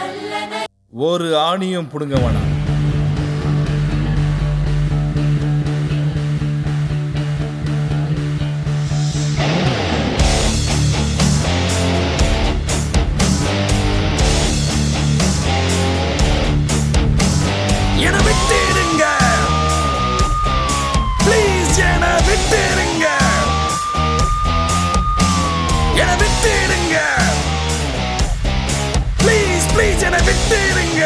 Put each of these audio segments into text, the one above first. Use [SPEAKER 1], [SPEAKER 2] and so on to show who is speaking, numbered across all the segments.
[SPEAKER 1] ஒரு ஆணியும் புடுங்க வேணாம்
[SPEAKER 2] என விட்டுடுங்க ப்ளீஸ் என விட்டுடுங்க என விட்டுடுங்க ப்ளீஸ் ப்ளீஸ் என விட்டுடுங்க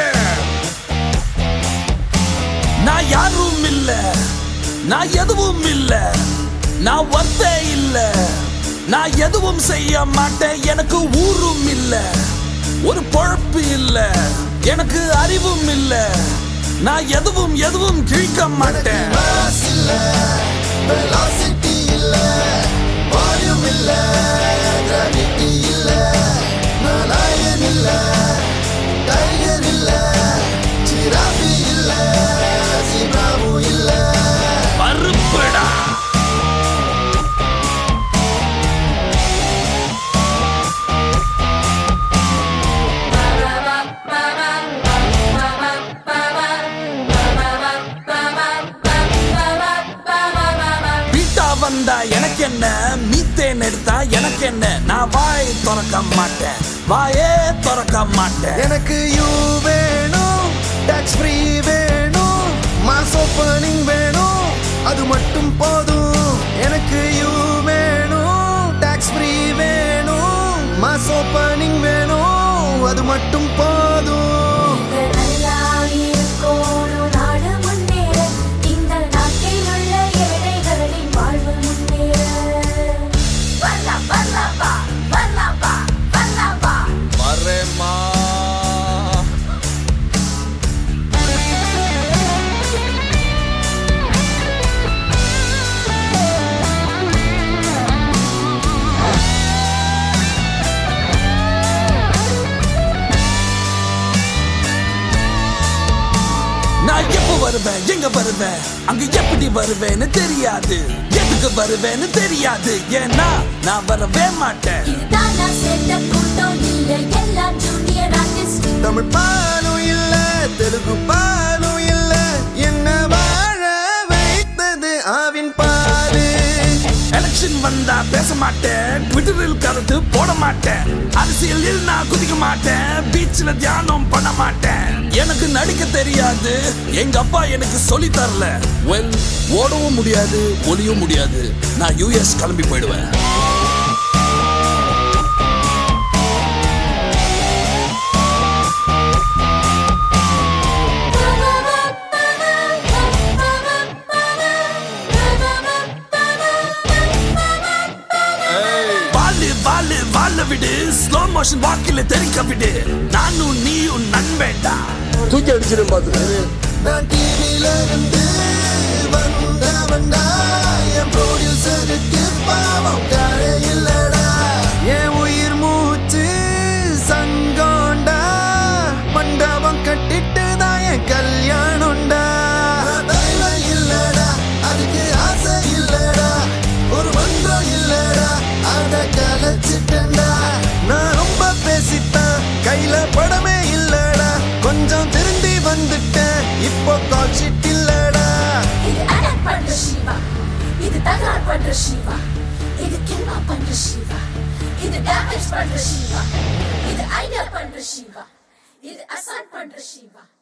[SPEAKER 2] நான் யாரும் இல்ல நான் எதுவும் இல்ல நான் வர்த்தே இல்ல நான் எதுவும் செய்ய மாட்டேன் எனக்கு ஊரும் இல்ல ஒரு பொழப்பு இல்ல எனக்கு அறிவும் இல்ல நான் எதுவும் எதுவும் கிழிக்க மாட்டேன்
[SPEAKER 3] mass இல்ல velocity இல்ல volume இல்ல gravity இல்ல நான் lion இல்ல tiger இல்ல giraffe இல்ல zebraவும் இல்ல
[SPEAKER 2] மறுப்படா பீட்டா வந்தா எனக்கு என்ன மீத்தேன் எடுத்தா எனக்கு என்ன நான் வாய் திறக்க மாட்டேன் வாயே திறக்க மாட்டேன்
[SPEAKER 3] எனக்கு யூ வேணும் டாக்ஸ் ஃப்ரீ வேணும் மாஸ் ஓப்பனிங் வேணும் அது மட்டும் போதும் எனக்கு யூ வேணும் டாக்ஸ் ஃப்ரீ வேணும் மாஸ் ஓப்பனிங் வேணும் அது மட்டும் போதும்
[SPEAKER 1] வரேம்மா
[SPEAKER 2] நான் எப்ப வருவேன் எங்க வருவேன் அங்க எப்படி வருவேன்னு தெரியாது எதுக்கு வருவேன்னு தெரியாது ஏன்னா நான் வரவே மாட்டேன்
[SPEAKER 3] தமிழ் பாலும் இல்ல தெலுங்கு பாலும் இல்ல என்ன வாழ வைத்தது ஆவின் பாரு
[SPEAKER 2] எலெக்ஷன் வந்தா பேச மாட்டேன் ட்விட்டரில் கருத்து போட மாட்டேன் அரசியலில் நான் குதிக்க மாட்டேன் பீச்ல தியானம் பண்ண மாட்டேன் எனக்கு நடிக்க தெரியாது எங்க அப்பா எனக்கு சொல்லி தரல வெல் ஓடவும் முடியாது ஒளியும் முடியாது நான் யூஎஸ் கிளம்பி போயிடுவேன் வாழு வாழு வாழ விடு ஸ்லோ மோஷன் வாக்கில தெரிக்க விடு நானும் நீயும் நண்பேண்டா
[SPEAKER 4] தூக்கி அடிச்சிடும் பார்த்துட்டு
[SPEAKER 3] நான் டிவில இருந்து வந்தவன்டா என் ப்ரொடியூசருக்கு பாவம் காரே இல்லடா என் உயிர் மூச்சு சங்கோண்டா மண்டபம் கட்டிட்டு தான் என் கல்யாணம்டா தைலம் இல்லடா அதுக்கு ஆசை இல்லடா ஒரு மன்றம் இல்லடா அத கலைச்சிட்டேன்டா நான் ரொம்ப பேசிட்டேன் கையில படமே இல்லடா கொஞ்சம் திரும்பி வந்துட்டேன் இப்போ கால் ஷீட் இல்லடா
[SPEAKER 5] இது அனல் பண்ற சிவா இது தகராறு பண்ற சிவா இது கில்மா பண்ற சிவா இது டேமேஜ் பண்ற சிவா இது ஐடியா பண்ற சிவா இது அசான் பண்ற சிவா